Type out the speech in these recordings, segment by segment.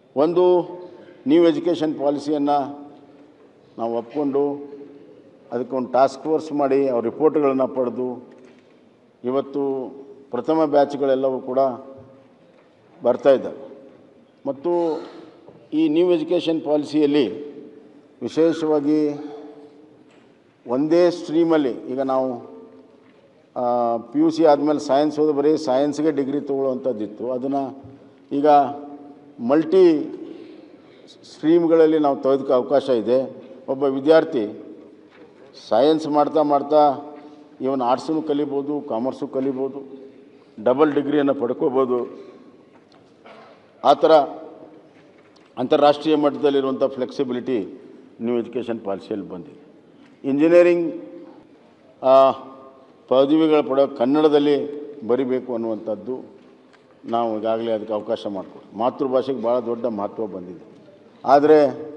ಒಂದು new education ಪಾಲಿಸಿಯನ್ನು ನಾವು ಒಪ್ಕೊಂಡು ಅದಕ್ಕೊಂದು ಟಾಸ್ಕ್ ಫೋರ್ಸ್ ಮಾಡಿ ಅವ್ರ ರಿಪೋರ್ಟ್ಗಳನ್ನು ಪಡೆದು ಇವತ್ತು ಪ್ರಥಮ ಬ್ಯಾಚ್ಗಳೆಲ್ಲವೂ ಕೂಡ ಬರ್ತಾ ಇದ್ದಾವೆ ಮತ್ತು ಈ ನ್ಯೂ ಎಜುಕೇಷನ್ ಪಾಲಿಸಿಯಲ್ಲಿ ವಿಶೇಷವಾಗಿ ಒಂದೇ ಸ್ಟ್ರೀಮಲ್ಲಿ ಈಗ ನಾವು ಪಿ ಯು ಸಿ ಆದಮೇಲೆ ಸೈನ್ಸ್ ಓದಿ ಬರೀ ಸೈನ್ಸ್ಗೆ ಡಿಗ್ರಿ ತೊಗೊಳ್ಳುವಂಥದ್ದಿತ್ತು ಅದನ್ನು ಈಗ ಮಲ್ಟಿ ಸ್ಟ್ರೀಮ್ಗಳಲ್ಲಿ ನಾವು ತೆಗೆದಕ್ಕೆ ಅವಕಾಶ ಇದೆ ಒಬ್ಬ ವಿದ್ಯಾರ್ಥಿ ಸೈನ್ಸ್ ಮಾಡ್ತಾ ಮಾಡ್ತಾ ಇವನ್ ಆರ್ಟ್ಸನ್ನು ಕಲಿಬೋದು ಕಾಮರ್ಸು ಕಲಿಬೋದು ಡಬಲ್ ಡಿಗ್ರಿಯನ್ನು ಪಡ್ಕೋಬೋದು ಆ ಥರ ಅಂತಾರಾಷ್ಟ್ರೀಯ ಮಟ್ಟದಲ್ಲಿರುವಂಥ ಫ್ಲೆಕ್ಸಿಬಿಲಿಟಿ ನ್ಯೂ ಎಜುಕೇಷನ್ ಪಾಲಿಸಿಯಲ್ಲಿ ಬಂದಿದೆ ಇಂಜಿನಿಯರಿಂಗ್ ಪದವಿಗಳ ಪಡೆಯೋ ಕನ್ನಡದಲ್ಲಿ ಬರಿಬೇಕು ಅನ್ನುವಂಥದ್ದು ನಾವು ಈಗಾಗಲೇ ಅದಕ್ಕೆ ಅವಕಾಶ ಮಾಡಿಕೊಡ್ತೀವಿ ಮಾತೃಭಾಷೆಗೆ ಭಾಳ ದೊಡ್ಡ ಮಹತ್ವ ಬಂದಿದೆ ಆದರೆ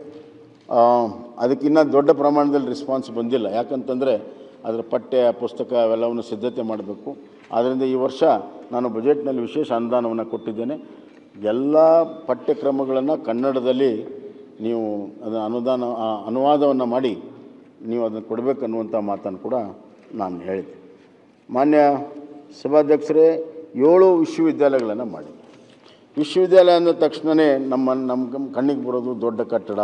ಅದಕ್ಕಿನ್ನ ದೊಡ್ಡ ಪ್ರಮಾಣದಲ್ಲಿ ರೆಸ್ಪಾನ್ಸ್ ಬಂದಿಲ್ಲ ಯಾಕಂತಂದರೆ ಅದರ ಪಠ್ಯ ಪುಸ್ತಕ ಅವೆಲ್ಲವನ್ನು ಸಿದ್ಧತೆ ಮಾಡಬೇಕು ಆದ್ದರಿಂದ ಈ ವರ್ಷ ನಾನು ಬಜೆಟ್ನಲ್ಲಿ ವಿಶೇಷ ಅನುದಾನವನ್ನು ಕೊಟ್ಟಿದ್ದೇನೆ ಎಲ್ಲ ಪಠ್ಯಕ್ರಮಗಳನ್ನು ಕನ್ನಡದಲ್ಲಿ ನೀವು ಅದರ ಅನುದಾನ ಆ, ಅನುವಾದವನ್ನು ಮಾಡಿ ನೀವು ಅದನ್ನು ಕೊಡಬೇಕನ್ನುವಂಥ ಮಾತನ್ನು ಕೂಡ ನಾನು ಹೇಳಿದೆ ಮಾನ್ಯ ಸಭಾಧ್ಯಕ್ಷರೇ ಏಳು ವಿಶ್ವವಿದ್ಯಾಲಯಗಳನ್ನು ಮಾಡಿ ವಿಶ್ವವಿದ್ಯಾಲಯ ಅಂದ ತಕ್ಷಣವೇ ನಮ್ಮ ನಮ್ಮ ಕಣ್ಣಿಗೆ ಬರೋದು ದೊಡ್ಡ ಕಟ್ಟಡ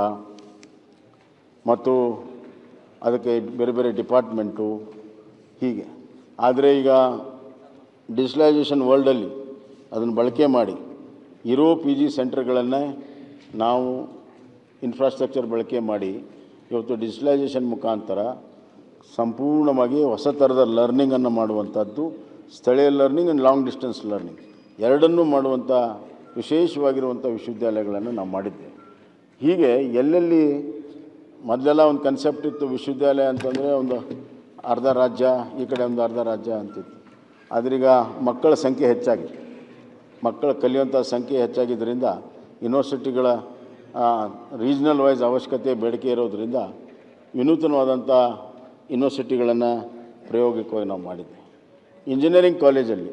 ಮತ್ತು ಅದಕ್ಕೆ ಬೇರೆ ಬೇರೆ ಡಿಪಾರ್ಟ್ಮೆಂಟು ಹೀಗೆ ಆದರೆ ಈಗ ಡಿಜಿಟಲೈಸೇಷನ್ ವರ್ಲ್ಡಲ್ಲಿ ಅದನ್ನು ಬಳಕೆ ಮಾಡಿ ಇರೋ ಪಿ ಜಿ ಸೆಂಟರ್ಗಳನ್ನೇ ನಾವು ಇನ್ಫ್ರಾಸ್ಟ್ರಕ್ಚರ್ ಬಳಕೆ ಮಾಡಿ ಇವತ್ತು ಡಿಜಿಟಲೈಸೇಷನ್ ಮುಖಾಂತರ ಸಂಪೂರ್ಣವಾಗಿ ಹೊಸ ಥರದ ಲರ್ನಿಂಗನ್ನು ಮಾಡುವಂಥದ್ದು ಸ್ಥಳೀಯ learning and long distance learning ಎರಡನ್ನೂ ಮಾಡುವಂಥ ವಿಶೇಷವಾಗಿರುವಂಥ ವಿಶ್ವವಿದ್ಯಾಲಯಗಳನ್ನು ನಾವು ಮಾಡಿದ್ದೇವೆ ಹೀಗೆ ಎಲ್ಲೆಲ್ಲಿ ಮೊದಲೆಲ್ಲ ಒಂದು ಕನ್ಸೆಪ್ಟ್ ಇತ್ತು ವಿಶ್ವವಿದ್ಯಾಲಯ ಅಂತಂದರೆ ಒಂದು ಅರ್ಧ ರಾಜ್ಯ ಈ ಕಡೆ ಒಂದು ಅರ್ಧ ರಾಜ್ಯ ಅಂತಿತ್ತು ಆದ್ರೀಗ ಮಕ್ಕಳ ಸಂಖ್ಯೆ ಹೆಚ್ಚಾಗಿದೆ ಮಕ್ಕಳ ಕಲಿಯುವಂಥ ಸಂಖ್ಯೆ ಹೆಚ್ಚಾಗಿದ್ದರಿಂದ ಯೂನಿವರ್ಸಿಟಿಗಳ ರೀಜ್ನಲ್ ವೈಸ್ ಅವಶ್ಯಕತೆ ಬೇಡಿಕೆ ಇರೋದರಿಂದ ವಿನೂತನವಾದಂಥ ಯೂನಿವರ್ಸಿಟಿಗಳನ್ನು ಪ್ರಾಯೋಗಿಕವಾಗಿ ನಾವು ಮಾಡಿದ್ದೆ ಇಂಜಿನಿಯರಿಂಗ್ ಕಾಲೇಜಲ್ಲಿ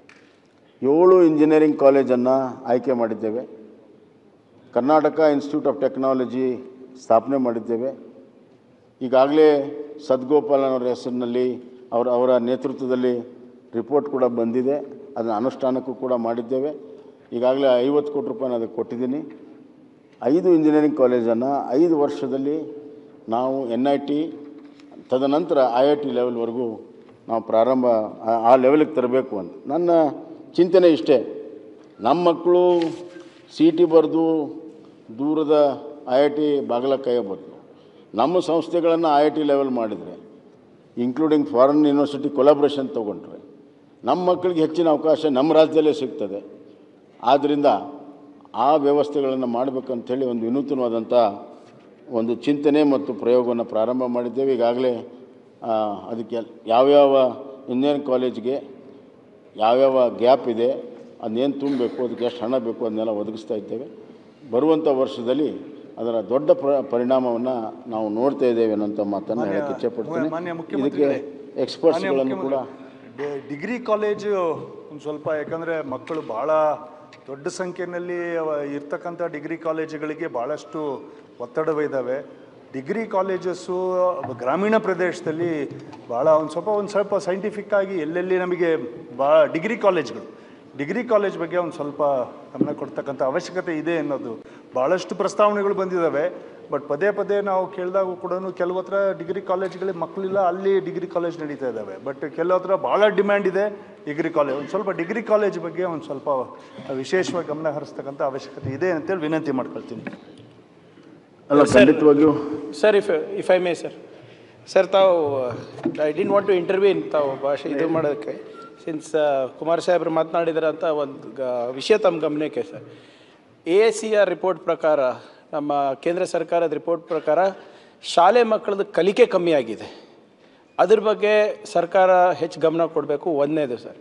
ಏಳು ಇಂಜಿನಿಯರಿಂಗ್ ಕಾಲೇಜನ್ನು ಆಯ್ಕೆ ಮಾಡಿದ್ದೇವೆ ಕರ್ನಾಟಕ ಇನ್ಸ್ಟಿಟ್ಯೂಟ್ ಆಫ್ ಟೆಕ್ನಾಲಜಿ ಸ್ಥಾಪನೆ ಮಾಡಿದ್ದೇವೆ ಈಗಾಗಲೇ ಸದ್ಗೋಪಾಲನ್ ಅವರ ಹೆಸರಿನಲ್ಲಿ ಅವರ ಅವರ ನೇತೃತ್ವದಲ್ಲಿ ರಿಪೋರ್ಟ್ ಕೂಡ ಬಂದಿದೆ ಅದನ್ನು ಅನುಷ್ಠಾನಕ್ಕೂ ಕೂಡ ಮಾಡಿದ್ದೇವೆ ಈಗಾಗಲೇ ಐವತ್ತು ಕೋಟಿ ರೂಪಾಯಿನ ಅದಕ್ಕೆ ಕೊಟ್ಟಿದ್ದೀನಿ ಐದು ಇಂಜಿನಿಯರಿಂಗ್ ಕಾಲೇಜನ್ನು ಐದು ವರ್ಷದಲ್ಲಿ ನಾವು ಎನ್ ಐ ಟಿ ತದನಂತರ ಐ ಐ ಟಿ ಲೆವೆಲ್ವರೆಗೂ ನಾವು ಪ್ರಾರಂಭ ಆ- ಆ ಲೆವೆಲಿಗೆ ತರಬೇಕು ಅಂತ ನನ್ನ ಚಿಂತನೆ ಇಷ್ಟೇ ನಮ್ಮ ಮಕ್ಕಳು ಸಿ ಟಿ ಬರೆದು ದೂರದ ಐ ಐ ಟಿ ಬಾಗಿಲ ಕೈಯ ಬದಲು ನಮ್ಮ ಸಂಸ್ಥೆಗಳನ್ನು ಐ ಐ ಟಿ ಲೆವೆಲ್ ಮಾಡಿದರೆ ಇನ್ಕ್ಲೂಡಿಂಗ್ ಫಾರಿನ್ ಯೂನಿವರ್ಸಿಟಿ ಕೊಲಾಬ್ರೇಷನ್ ತೊಗೊಂಡ್ರೆ ನಮ್ಮ ಮಕ್ಕಳಿಗೆ ಹೆಚ್ಚಿನ ಅವಕಾಶ ನಮ್ಮ ರಾಜ್ಯದಲ್ಲೇ ಸಿಗ್ತದೆ ಆದ್ದರಿಂದ ಆ ವ್ಯವಸ್ಥೆಗಳನ್ನು ಮಾಡಬೇಕಂಥೇಳಿ ಒಂದು ವಿನೂತನವಾದಂಥ ಒಂದು ಚಿಂತನೆ ಮತ್ತು ಪ್ರಯೋಗವನ್ನು ಪ್ರಾರಂಭ ಮಾಡಿದ್ದೇವೆ ಈಗಾಗಲೇ ಆ, ಅದಕ್ಕೆ ಯಾವ್ಯಾವ ಇಂಜಿನಿಯರಿಂಗ್ ಕಾಲೇಜ್ಗೆ ಯಾವ್ಯಾವ ಗ್ಯಾಪ್ ಇದೆ ಅದನ್ನೇನು ತುಂಬಬೇಕು ಅದಕ್ಕೆ ಎಷ್ಟು ಹಣ ಬೇಕು ಅದನ್ನೆಲ್ಲ ಒದಗಿಸ್ತಾ ಇದ್ದೇವೆ ಬರುವಂಥ ವರ್ಷದಲ್ಲಿ ಅದರ ದೊಡ್ಡ ಪ್ರ ಪರಿಣಾಮವನ್ನು ನಾವು ನೋಡ್ತಾ ಇದ್ದೇವೆ ಅನ್ನೋಂಥ ಮಾತನ್ನು ಹೇಳಕ್ಕೆ ಇಚ್ಛೆಪಡ್ತೀನಿ ಮಾನ್ಯ ಇದಕ್ಕೆ ಮುಖ್ಯಮಂತ್ರಿಗಳೇ, ಎಕ್ಸ್ಪರ್ಟ್ಸ್ಗಳನ್ನು ಕೂಡ ಡಿ- ಡಿಗ್ರಿ ಕಾಲೇಜು ಒಂದು ಸ್ವಲ್ಪ ಯಾಕಂದರೆ ಮಕ್ಕಳು ಭಾಳ ದೊಡ್ಡ ಸಂಖ್ಯೆಯಲ್ಲಿ ಅವ- ಇರ್ತಕ್ಕಂಥ ಡಿಗ್ರಿ ಕಾಲೇಜುಗಳಿಗೆ ಭಾಳಷ್ಟು ಒತ್ತಡವಿದ್ದಾವೆ ಡಿಗ್ರಿ ಕಾಲೇಜಸ್ಸು ಗ್ರಾಮೀಣ ಪ್ರದೇಶದಲ್ಲಿ ಭಾಳ ಒಂದು ಸ್ವಲ್ಪ ಒಂದು ಸ್ವಲ್ಪ ಸೈಂಟಿಫಿಕ್ ಆಗಿ ಎಲ್ಲೆಲ್ಲಿ ನಮಗೆ ಭಾಳ ಡಿಗ್ರಿ ಕಾಲೇಜ್ಗಳು ಡಿಗ್ರಿ ಕಾಲೇಜ್ ಬಗ್ಗೆ ಒಂದು ಸ್ವಲ್ಪ ಗಮನ ಕೊಡ್ತಕ್ಕಂಥ ಅವಶ್ಯಕತೆ ಇದೆ ಅನ್ನೋದು ಭಾಳಷ್ಟು ಪ್ರಸ್ತಾವನೆಗಳು ಬಂದಿದ್ದಾವೆ ಬಟ್ ಪದೇ ಪದೇ ನಾವು ಕೇಳಿದಾಗ ಕೂಡ ಕೆಲವು ಹತ್ರ ಡಿಗ್ರಿ ಕಾಲೇಜ್ಗಳಿಗೆ ಮಕ್ಕಳಿಲ್ಲ ಅಲ್ಲಿ ಡಿಗ್ರಿ ಕಾಲೇಜ್ ನಡೀತಾ ಇದ್ದಾವೆ ಬಟ್ ಕೆಲವು ಹತ್ರ ಭಾಳ ಡಿಮ್ಯಾಂಡ್ ಇದೆ ಡಿಗ್ರಿ ಕಾಲೇಜ್ ಒಂದು ಸ್ವಲ್ಪ ಡಿಗ್ರಿ ಕಾಲೇಜ್ ಬಗ್ಗೆ ಒಂದು ಸ್ವಲ್ಪ ವಿಶೇಷವಾಗಿ ಗಮನ ಹರಿಸ್ತಕ್ಕಂಥ ಅವಶ್ಯಕತೆ ಇದೆ ಅಂತೇಳಿ ವಿನಂತಿ ಮಾಡ್ಕೊಳ್ತೀನಿ ಅಲ್ಲ ಖಂಡಿತವಾಗಿಯೂ sir if if I may sir sir ತಾವು ಐ ಡಿಂಟ್ ವಾಂಟ್ ಟು ಇಂಟರ್ವ್ಯೂನ್ ತಾವು ಭಾಷೆ ಇದು ಮಾಡೋದಕ್ಕೆ ಸಿನ್ಸ್ ಕುಮಾರ್ ಸಾಹೇಬ್ರು ಮಾತನಾಡಿದ್ರ ಅಂತ ಒಂದು ಗ ವಿಷಯ ತಮ್ಮ ಗಮನಕ್ಕೆ sir A S C R report ಪ್ರಕಾರ ನಮ್ಮ ಕೇಂದ್ರ ಸರ್ಕಾರದ ರಿಪೋರ್ಟ್ ಪ್ರಕಾರ ಶಾಲೆ ಮಕ್ಕಳದ್ದು ಕಲಿಕೆ ಕಮ್ಮಿ ಆಗಿದೆ ಅದ್ರ ಬಗ್ಗೆ ಸರ್ಕಾರ ಹೆಚ್ಚು ಗಮನ ಕೊಡಬೇಕು ಒಂದನೇದು sir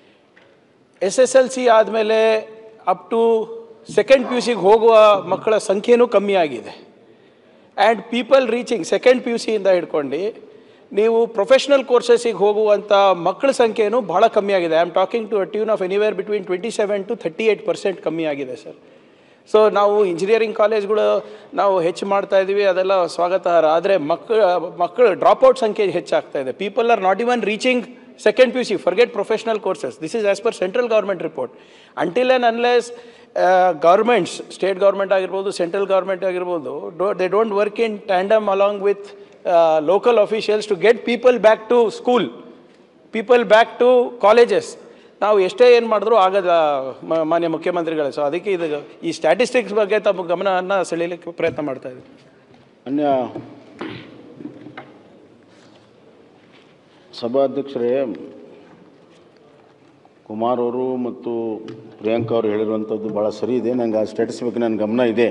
S S L C ಆದಮೇಲೆ up to second P U ಸಿಗೆ ಹೋಗುವ ಮಕ್ಕಳ ಸಂಖ್ಯೆನೂ ಕಮ್ಮಿ ಆಗಿದೆ and people reaching second P U ಸಿಯಿಂದ ಹಿಡ್ಕೊಂಡು ನೀವು ಪ್ರೊಫೆಷ್ನಲ್ ಕೋರ್ಸಸ್ಸಿಗೆ ಹೋಗುವಂಥ ಮಕ್ಕಳ ಸಂಖ್ಯೆನೂ ಭಾಳ ಕಮ್ಮಿ ಆಗಿದೆ I am talking to a tune of anywhere between twenty seven to thirty eight percent ಕಮ್ಮಿ ಆಗಿದೆ ಸರ್ ಸೊ ನಾವು ಇಂಜಿನಿಯರಿಂಗ್ ಕಾಲೇಜ್ಗಳು ನಾವು ಹೆಚ್ಚು ಮಾಡ್ತಾ ಇದ್ದೀವಿ ಅದೆಲ್ಲ ಸ್ವಾಗತಾರ್ಹ ಆದರೆ ಮಕ್ಕಳ ಮಕ್ಕಳು ಡ್ರಾಪ್ಔಟ್ ಸಂಖ್ಯೆ ಹೆಚ್ಚಾಗ್ತಾ ಇದೆ people are not even reaching second P U C forget professional courses this is as per central government report until and unless governments state government ಆಗಿರ್ಬೋದು ಸೆಂಟ್ರಲ್ ಗೌರ್ಮೆಂಟ್ ಆಗಿರ್ಬೋದು do they don't work in tandem along with local officials to get people back to school people back to colleges ನಾವು ಎಷ್ಟೇ ಏನು ಮಾಡಿದ್ರು ಆಗದ ಮ- ಮಾನ್ಯ ಮುಖ್ಯಮಂತ್ರಿಗಳೇ ಸೊ ಅದಕ್ಕೆ ಇದು ಈ ಸ್ಟ್ಯಾಟಿಸ್ಟಿಕ್ಸ್ ಬಗ್ಗೆ ತಮ್ಮ ಗಮನವನ್ನು ಸೆಳೀಲಿಕ್ಕೆ ಪ್ರಯತ್ನ ಮಾಡ್ತಾ ಇದ್ದೀವಿ ಅನ್ಯ ಸಭಾಧ್ಯಕ್ಷರೇ ಕುಮಾರ್ ಅವರು ಮತ್ತು ಪ್ರಿಯಾಂಕಾ ಅವರು ಹೇಳಿರುವಂಥದ್ದು ಭಾಳ ಸರಿ ಇದೆ ನಂಗೆ ಆ ಸ್ಟೇಟಸ್ ಬಗ್ಗೆ ನನ್ನ ಗಮನ ಇದೆ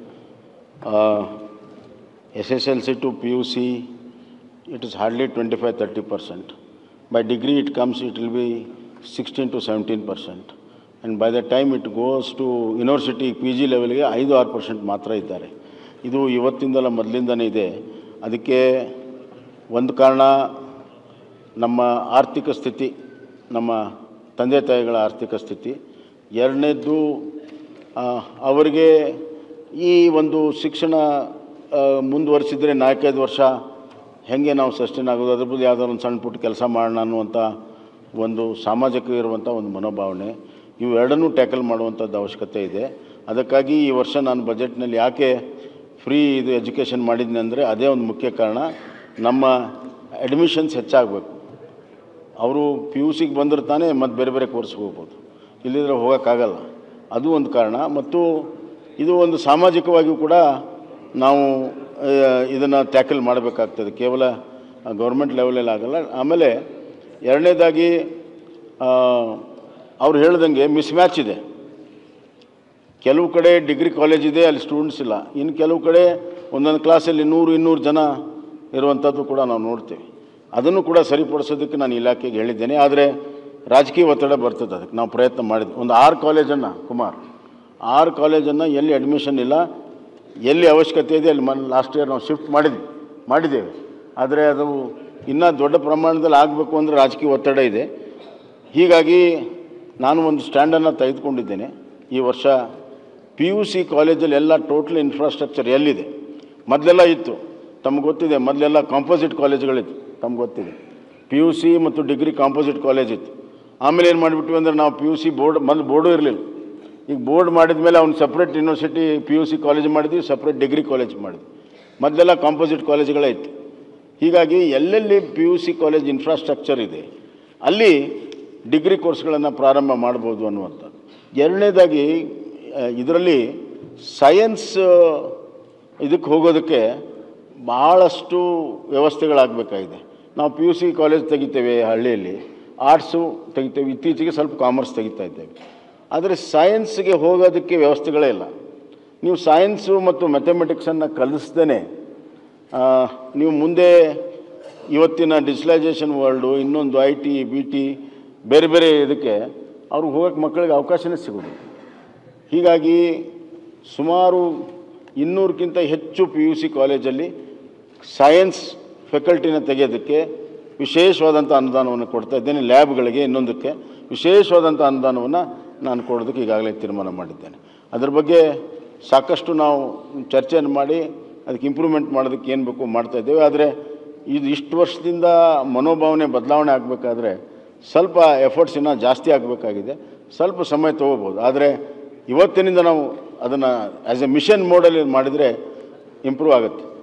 S S L C to P U C it is hardly twenty five thirty percent by degree it comes it will be sixteen to seventeen percent and by the time it goes to university P G ಲೆವೆಲ್ಗೆ ಐದು ಆರು percent ಮಾತ್ರ ಇದ್ದಾರೆ ಇದು ಇವತ್ತಿಂದಲ್ಲ ಮೊದಲಿಂದನೇ ಇದೆ ಅದಕ್ಕೆ ಒಂದು ಕಾರಣ ನಮ್ಮ ಆರ್ಥಿಕ ಸ್ಥಿತಿ ನಮ್ಮ ತಂದೆ ತಾಯಿಗಳ ಆರ್ಥಿಕ ಸ್ಥಿತಿ ಎರಡನೇದ್ದು ಆ, ಅವರಿಗೆ ಈ ಒಂದು ಶಿಕ್ಷಣ ಆ, ಮುಂದುವರಿಸಿದರೆ ನಾಲ್ಕೈದು ವರ್ಷ ಹೇಗೆ ನಾವು ಸಸ್ಟೈನ್ ಆಗೋದು ಅದ್ರ ಬದಲು ಯಾವುದಾದ್ರು ಒಂದು ಸಣ್ಣ ಪುಟ್ಟ ಕೆಲಸ ಮಾಡೋಣ ಅನ್ನುವಂಥ ಒಂದು ಸಾಮಾಜಿಕ ಇರುವಂಥ ಒಂದು ಮನೋಭಾವನೆ ಇವು ಎರಡನ್ನೂ ಟ್ಯಾಕಲ್ ಮಾಡುವಂಥದ್ದು ಅವಶ್ಯಕತೆ ಇದೆ ಅದಕ್ಕಾಗಿ ಈ ವರ್ಷ ನಾನು ಬಜೆಟ್ನಲ್ಲಿ ಯಾಕೆ ಫ್ರೀ ಇದು ಎಜುಕೇಷನ್ ಮಾಡಿದ್ನಿ ಅಂದರೆ ಅದೇ ಒಂದು ಮುಖ್ಯ ಕಾರಣ ನಮ್ಮ ಅಡ್ಮಿಷನ್ಸ್ ಹೆಚ್ಚಾಗಬೇಕು ಅವರು ಪಿ ಯು ಸಿಗೆ ಬಂದ್ರೆ ತಾನೇ ಮತ್ತು ಬೇರೆ ಬೇರೆ ಕೋರ್ಸ್ಗೆ ಹೋಗ್ಬೋದು ಇಲ್ಲಿದ್ರೆ ಹೋಗೋಕ್ಕಾಗಲ್ಲ ಅದು ಒಂದು ಕಾರಣ ಮತ್ತು ಇದು ಒಂದು ಸಾಮಾಜಿಕವಾಗಿಯೂ ಕೂಡ ನಾವು ಇದನ್ನು ಟ್ಯಾಕಲ್ ಮಾಡಬೇಕಾಗ್ತದೆ ಕೇವಲ ಗೌರ್ಮೆಂಟ್ ಲೆವೆಲಲ್ಲಿ ಆಗಲ್ಲ ಆಮೇಲೆ ಎರಡನೇದಾಗಿ ಅವ್ರು ಹೇಳ್ದಂಗೆ ಮಿಸ್ ಮ್ಯಾಚ್ ಇದೆ ಕೆಲವು ಕಡೆ ಡಿಗ್ರಿ ಕಾಲೇಜ್ ಇದೆ ಅಲ್ಲಿ ಸ್ಟೂಡೆಂಟ್ಸ್ ಇಲ್ಲ ಇನ್ನು ಕೆಲವು ಕಡೆ ಒಂದೊಂದು ಕ್ಲಾಸಲ್ಲಿ ನೂರು ಇನ್ನೂರು ಜನ ಇರುವಂಥದ್ದು ಕೂಡ ನಾವು ನೋಡ್ತೀವಿ ಅದನ್ನು ಕೂಡ ಸರಿಪಡಿಸೋದಕ್ಕೆ ನಾನು ಇಲಾಖೆಗೆ ಹೇಳಿದ್ದೇನೆ ಆದರೆ ರಾಜಕೀಯ ಒತ್ತಡ ಬರ್ತದೆ ಅದಕ್ಕೆ ನಾವು ಪ್ರಯತ್ನ ಮಾಡಿದ್ವಿ ಒಂದು ಆರು ಕಾಲೇಜನ್ನು ಕುಮಾರ್ ಆರು ಕಾಲೇಜನ್ನು ಎಲ್ಲಿ ಅಡ್ಮಿಷನ್ ಇಲ್ಲ ಎಲ್ಲಿ ಅವಶ್ಯಕತೆ ಇದೆ ಅಲ್ಲಿ ಮನ್ ಲಾಸ್ಟ್ ಇಯರ್ ನಾವು ಶಿಫ್ಟ್ ಮಾಡಿದ್ವಿ ಮಾಡಿದ್ದೇವೆ ಆದರೆ ಅದು ಇನ್ನೂ ದೊಡ್ಡ ಪ್ರಮಾಣದಲ್ಲಿ ಆಗಬೇಕು ಅಂದರೆ ರಾಜಕೀಯ ಒತ್ತಡ ಇದೆ ಹೀಗಾಗಿ ನಾನು ಒಂದು ಸ್ಟ್ಯಾಂಡನ್ನು ತೆಗೆದುಕೊಂಡಿದ್ದೇನೆ ಈ ವರ್ಷ ಪಿ ಯು ಸಿ ಕಾಲೇಜಲ್ಲಿ ಎಲ್ಲ ಟೋಟಲ್ ಇನ್ಫ್ರಾಸ್ಟ್ರಕ್ಚರ್ ಎಲ್ಲಿದೆ ಮೊದಲೆಲ್ಲ ಇತ್ತು ತಮ್ಗೆ ಗೊತ್ತಿದೆ ಮೊದಲೆಲ್ಲ ಕಾಂಪೋಸಿಟ್ ಕಾಲೇಜ್ಗಳಿತ್ತು ತಮ್ಗೆ ಗೊತ್ತಿದೆ ಪಿ ಯು ಸಿ ಮತ್ತು ಡಿಗ್ರಿ ಕಾಂಪೋಸಿಟ್ ಕಾಲೇಜ್ ಇತ್ತು ಆಮೇಲೆ ಏನು ಮಾಡಿಬಿಟ್ವಿ ಅಂದರೆ ನಾವು ಪಿ ಯು ಸಿ ಬೋರ್ಡ್ ಮೊದಲು ಬೋರ್ಡು ಇರಲಿಲ್ಲ ಈಗ ಬೋರ್ಡ್ ಮಾಡಿದ ಮೇಲೆ ಅವ್ನು separate university P U C college ಮಾಡಿದ್ವಿ ಸಪ್ರೇಟ್ ಡಿಗ್ರಿ ಕಾಲೇಜ್ ಮಾಡಿದ್ವಿ ಮೊದಲೆಲ್ಲ ಕಾಂಪೋಸಿಟ್ ಕಾಲೇಜ್ಗಳೇ ಇತ್ತು ಹೀಗಾಗಿ ಎಲ್ಲೆಲ್ಲಿ P U C college infrastructure ಇದೆ ಅಲ್ಲಿ ಡಿಗ್ರಿ ಕೋರ್ಸ್ಗಳನ್ನು ಪ್ರಾರಂಭ ಮಾಡ್ಬೋದು ಅನ್ನುವಂಥದ್ದು ಎರಡನೇದಾಗಿ ಇದರಲ್ಲಿ ಸೈನ್ಸ್ ಇದಕ್ಕೆ ಹೋಗೋದಕ್ಕೆ ಭಾಳಷ್ಟು ವ್ಯವಸ್ಥೆಗಳಾಗಬೇಕಾಗಿದೆ ನಾವು ಪಿ ಯು ಸಿ ಕಾಲೇಜ್ ತೆಗಿತೇವೆ ಹಳ್ಳಿಯಲ್ಲಿ ಆರ್ಟ್ಸು ತೆಗಿತೇವೆ ಇತ್ತೀಚೆಗೆ ಸ್ವಲ್ಪ ಕಾಮರ್ಸ್ ತೆಗಿತಾ ಇದ್ದೇವೆ ಆದರೆ ಸೈನ್ಸ್ಗೆ ಹೋಗೋದಕ್ಕೆ ವ್ಯವಸ್ಥೆಗಳೇ ಇಲ್ಲ ನೀವು ಸೈನ್ಸು ಮತ್ತು ಮ್ಯಾಥಮೆಟಿಕ್ಸನ್ನು ಕಲಿಸ್ದೇ ನೀವು ಮುಂದೆ ಇವತ್ತಿನ ಡಿಜಿಟಲೈಸೇಷನ್ ವರ್ಲ್ಡು ಇನ್ನೊಂದು ಐ ಟಿ ಬಿ ಟಿ ಬೇರೆ ಬೇರೆ ಇದಕ್ಕೆ ಅವ್ರಿಗೆ ಹೋಗೋಕ್ಕೆ ಮಕ್ಕಳಿಗೆ ಅವಕಾಶನೇ ಸಿಗೋದು ಹೀಗಾಗಿ ಸುಮಾರು ಇನ್ನೂರಕ್ಕಿಂತ ಹೆಚ್ಚು ಪಿ ಯು ಸಿ ಕಾಲೇಜಲ್ಲಿ ಸೈನ್ಸ್ ಫೆಕಲ್ಟಿನ ತೆಗೆಯೋದಕ್ಕೆ ವಿಶೇಷವಾದಂಥ ಅನುದಾನವನ್ನು ಕೊಡ್ತಾ ಇದ್ದೇನೆ ಲ್ಯಾಬ್ಗಳಿಗೆ ಇನ್ನೊಂದಕ್ಕೆ ವಿಶೇಷವಾದಂಥ ಅನುದಾನವನ್ನು ನಾನು ಕೊಡೋದಕ್ಕೆ ಈಗಾಗಲೇ ತೀರ್ಮಾನ ಮಾಡಿದ್ದೇನೆ ಅದ್ರ ಬಗ್ಗೆ ಸಾಕಷ್ಟು ನಾವು ಚರ್ಚೆಯನ್ನು ಮಾಡಿ ಅದಕ್ಕೆ ಇಂಪ್ರೂವ್ಮೆಂಟ್ ಮಾಡೋದಕ್ಕೆ ಏನು ಬೇಕು ಮಾಡ್ತಾ ಇದ್ದೇವೆ ಆದರೆ ಇದು ಇಷ್ಟು ವರ್ಷದಿಂದ ಮನೋಭಾವನೆ ಬದಲಾವಣೆ ಆಗಬೇಕಾದ್ರೆ ಸ್ವಲ್ಪ ಎಫರ್ಟ್ಸ್ ಇನ್ನೂ ಜಾಸ್ತಿ ಆಗಬೇಕಾಗಿದೆ ಸ್ವಲ್ಪ ಸಮಯ ತೊಗೋಬೋದು ಆದರೆ ಇವತ್ತಿನಿಂದ ನಾವು ಅದನ್ನು ಆ್ಯಸ್ ಎ ಮಿಷನ್ ಮೋಡಲ್ಲಿ ಮಾಡಿದರೆ ಇಂಪ್ರೂವ್ ಆಗುತ್ತೆ